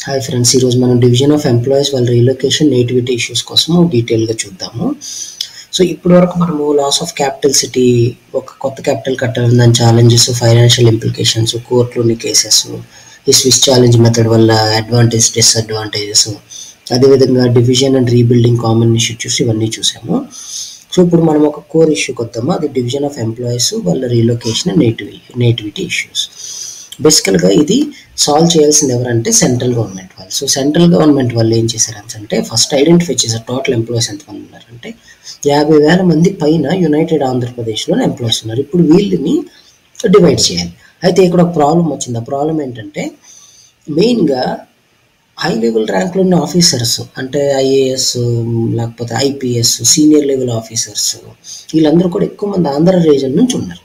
hi friends ఈరోజు మనం division of employees వాళ్ళ రీలొకేషన్ నేటివిటీ ఇష్యూస్ కోసము డీటెయిల్గా చూద్దాము సో ఇప్పటి వరకు మనము లాస్ ఆఫ్ క్యాపిటల్ సిటీ ఒక కొత్త క్యాపిటల్ కట్టాలని దాని ఛాలెంజెస్ ఫైనాన్షియల్ ఇంప్లికేషన్స్ కోర్టులోని కేసెస్ ఈ స్విస్ ఛాలెంజ్ మెథడ్ వల్ల అడ్వాంటేజ్ డిస్అడ్వాంటేజెస్ అదేవిధంగా division and rebuilding common issues ఇవన్నీ చూసాము సో ఇప్పుడు మనం ఒక కోర్ ఇష్యూకి వద్దాము అది డివిజన్ ఆఫ్ ఎంప్లాయీస్ వాళ్ళ రీలొకేషన్ నేటివి నేటివిటీ ఇష్యూస్ బేసికల్గా ఇది సాల్వ్ చేయాల్సింది ఎవరంటే సెంట్రల్ గవర్నమెంట్ వాళ్ళు సో సెంట్రల్ గవర్నమెంట్ వాళ్ళు ఏం చేశారు అంటే ఫస్ట్ ఐడెంటిఫై చేశారు టోటల్ ఎంప్లాయీస్ ఎంతమంది ఉన్నారంటే యాభై వేల మంది పైన యునైటెడ్ ఆంధ్రప్రదేశ్లో ఎంప్లాయీస్ ఉన్నారు ఇప్పుడు వీళ్ళని డివైడ్ చేయాలి అయితే ఇక్కడ ఒక ప్రాబ్లం వచ్చింది ఆ ప్రాబ్లం ఏంటంటే మెయిన్గా హై లెవెల్ ర్యాంక్లో ఉన్న ఆఫీసర్స్ అంటే ఐఏఎస్ లేకపోతే ఐపీఎస్ సీనియర్ లెవెల్ ఆఫీసర్స్ వీళ్ళందరూ కూడా ఎక్కువ మంది ఆంధ్ర రీజన్ నుంచి ఉన్నారు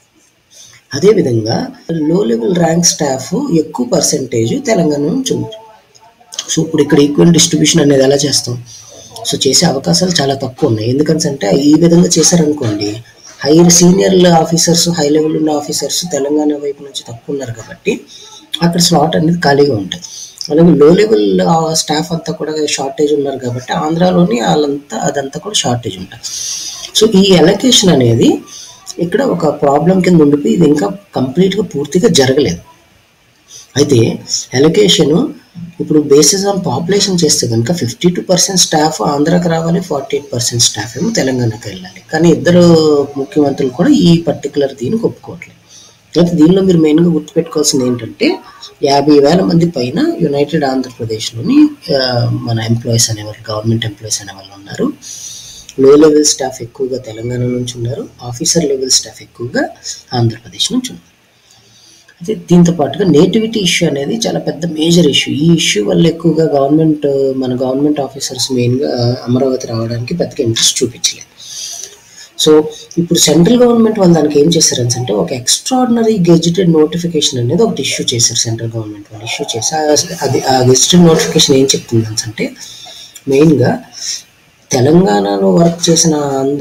అదేవిధంగా లో లెవెల్ ర్యాంక్ స్టాఫ్ ఎక్కువ పర్సెంటేజ్ తెలంగాణ నుంచి ఉన్నారు సో ఇప్పుడు ఇక్కడ ఈక్వల్ డిస్ట్రిబ్యూషన్ అనేది ఎలా చేస్తాం సో చేసే అవకాశాలు చాలా తక్కువ ఉన్నాయి ఎందుకంటే ఈ విధంగా చేశారనుకోండి higher senior officers high level ఉన్న ఆఫీసర్స్ తెలంగాణ వైపు నుంచి తక్కువ ఉన్నారు కాబట్టి అక్కడ స్లాట్ అనేది ఖాళీగా ఉంటుంది అలాగే లో లెవెల్ స్టాఫ్ అంతా కూడా షార్టేజ్ ఉన్నారు కాబట్టి ఆంధ్రాలోని వాళ్ళంతా అదంతా కూడా షార్టేజ్ ఉంటుంది సో ఈ ఎలకేషన్ అనేది ఇక్కడ ఒక ప్రాబ్లం కింద ఉండిపోయి ఇది ఇంకా కంప్లీట్గా పూర్తిగా జరగలేదు అయితే ఎలకేషన్ ఇప్పుడు బేసిస్ ఆన్ పాపులేషన్ చేస్తే కనుక ఫిఫ్టీ టూ పర్సెంట్ స్టాఫ్ ఆంధ్రాకి రావాలి ఫార్టీ ఎయిట్ పర్సెంట్ స్టాఫ్ ఏమో తెలంగాణకి వెళ్ళాలి కానీ ఇద్దరు ముఖ్యమంత్రులు కూడా ఈ పర్టికులర్ దీనికి ఒప్పుకోవట్లేదు అయితే దీనిలో మీరు మెయిన్గా గుర్తుపెట్టుకోవాల్సింది ఏంటంటే యాభై వేల మంది పైన యునైటెడ్ ఆంధ్రప్రదేశ్లోని మన ఎంప్లాయీస్ అనేవాళ్ళు గవర్నమెంట్ ఎంప్లాయీస్ అనేవాళ్ళు ఉన్నారు లో లెవెల్ స్టాఫ్ ఎక్కువగా తెలంగాణ నుంచి ఉన్నారు ఆఫీసర్ లెవెల్ స్టాఫ్ ఎక్కువగా ఆంధ్రప్రదేశ్ నుంచి ఉన్నారు అయితే దీంతో పాటుగా నేటివిటీ ఇష్యూ అనేది చాలా పెద్ద మేజర్ ఇష్యూ ఈ ఇష్యూ వల్ల ఎక్కువగా గవర్నమెంట్ మన గవర్నమెంట్ ఆఫీసర్స్ మెయిన్గా అమరావతి రావడానికి పెద్దగా ఇంట్రెస్ట్ చూపించలేదు సో ఇప్పుడు సెంట్రల్ గవర్నమెంట్ వాళ్ళు దానికి ఏం చేశారు అంటే ఒక ఎక్స్ట్రాడినరీ గెజిటెడ్ నోటిఫికేషన్ అనేది ఒకటి ఇష్యూ చేశారు సెంట్రల్ గవర్నమెంట్ వాళ్ళు ఇష్యూ చేసి అది ఆ గెజిటెడ్ నోటిఫికేషన్ ఏం చెప్తుంది అంటే మెయిన్గా తెలంగాణలో వర్క్ చేసిన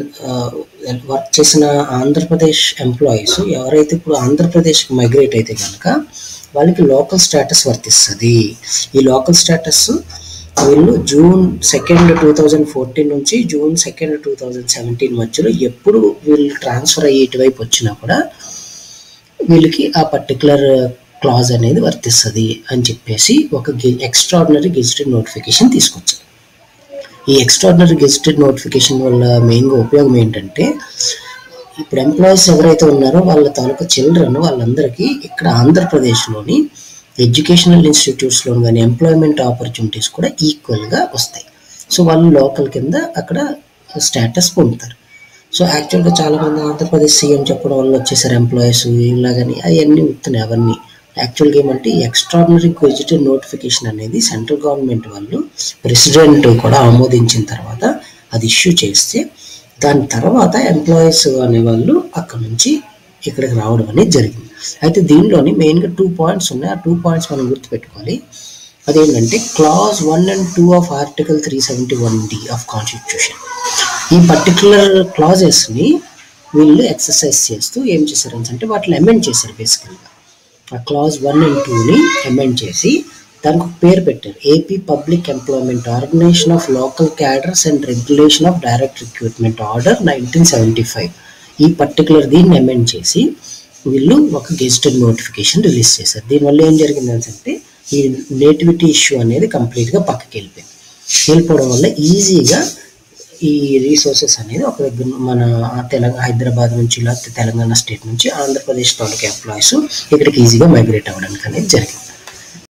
వర్క్ చేసిన ఆంధ్రప్రదేశ్ ఎంప్లాయీస్ ఎవరైతే ఇప్పుడు ఆంధ్రప్రదేశ్కి మైగ్రేట్ అయితే కనుక వాళ్ళకి లోకల్ స్టేటస్ వర్తిస్తుంది ఈ లోకల్ స్టేటస్ వీళ్ళు June second two thousand fourteen నుంచి June second two thousand seventeen మధ్యలో ఎప్పుడు వీళ్ళు ట్రాన్స్ఫర్ అయ్యి ఇటువైపు వచ్చినా కూడా వీళ్ళకి ఆ పర్టికులర్ క్లాజ్ అనేది వర్తిస్తుంది అని చెప్పేసి ఒక ఎక్స్ట్రాడినరీ గెజిటెడ్ నోటిఫికేషన్ తీసుకొచ్చారు ఈ ఎక్స్ట్రాడినరీ గెజిటెడ్ నోటిఫికేషన్ వల్ల మెయిన్గా ఉపయోగం ఏంటంటే ఇప్పుడు ఎంప్లాయీస్ ఎవరైతే ఉన్నారో వాళ్ళ తాలూకా చిల్డ్రన్ వాళ్ళందరికీ ఇక్కడ ఆంధ్రప్రదేశ్లోని ఎడ్యుకేషనల్ ఇన్స్టిట్యూట్స్లో కానీ ఎంప్లాయ్మెంట్ ఆపర్చునిటీస్ కూడా ఈక్వల్గా వస్తాయి సో వాళ్ళు లోకల్ కింద అక్కడ స్టేటస్ పొందుతారు సో యాక్చువల్గా చాలామంది ఆంధ్రప్రదేశ్ సీఎం చెప్పడం వల్ల వచ్చేసారు ఎంప్లాయీస్ ఇలాగని అవన్నీ ఉత్తున్నాయి అవన్నీ యాక్చువల్గా ఏమంటే ఎక్స్ట్రాడినరీ గెజిటెడ్ నోటిఫికేషన్ అనేది సెంట్రల్ గవర్నమెంట్ వాళ్ళు ప్రెసిడెంట్ కూడా ఆమోదించిన తర్వాత అది ఇష్యూ చేస్తే దాని తర్వాత ఎంప్లాయీస్ అనేవాళ్ళు అక్కడ నుంచి ఇక్కడికి రావడం అనేది జరిగింది అయితే దీనిలోని మెయిన్గా టూ పాయింట్స్ ఉన్నాయి ఆ టూ పాయింట్స్ మనం గుర్తుపెట్టుకోవాలి అదేంటంటే clause one and two of article three seventy one D of constitution ఈ పర్టికులర్ క్లాజెస్ని వీళ్ళు ఎక్సర్సైజ్ చేస్తూ ఏం చేశారు అంటే వాటిని అమెండ్ చేశారు బేసికల్గా ఆ క్లాజ్ వన్ అండ్ టూని అమెండ్ చేసి దానికి ఒక పేరు పెట్టారు AP public employment organisation of local cadres and regulation of direct recruitment order nineteen seventy five ఈ పర్టికులర్ దీన్ని అమెండ్ చేసి వీళ్ళు ఒక గెజిటెడ్ నోటిఫికేషన్ రిలీజ్ చేశారు దీనివల్ల ఏం జరిగింది అంటే ఈ నేటివిటీ ఇష్యూ అనేది కంప్లీట్గా పక్కకి వెళ్ళిపోయింది వెళ్ళిపోవడం వల్ల ఈజీగా ఈ రీసోర్సెస్ అనేది ఒక దగ్గర మన తెలంగాణ హైదరాబాద్ నుంచి లేకపోతే తెలంగాణ స్టేట్ నుంచి ఆంధ్రప్రదేశ్ తాలూకా ఎంప్లాయీస్ ఇక్కడికి ఈజీగా మైగ్రేట్ అవ్వడానికి అనేది జరిగింది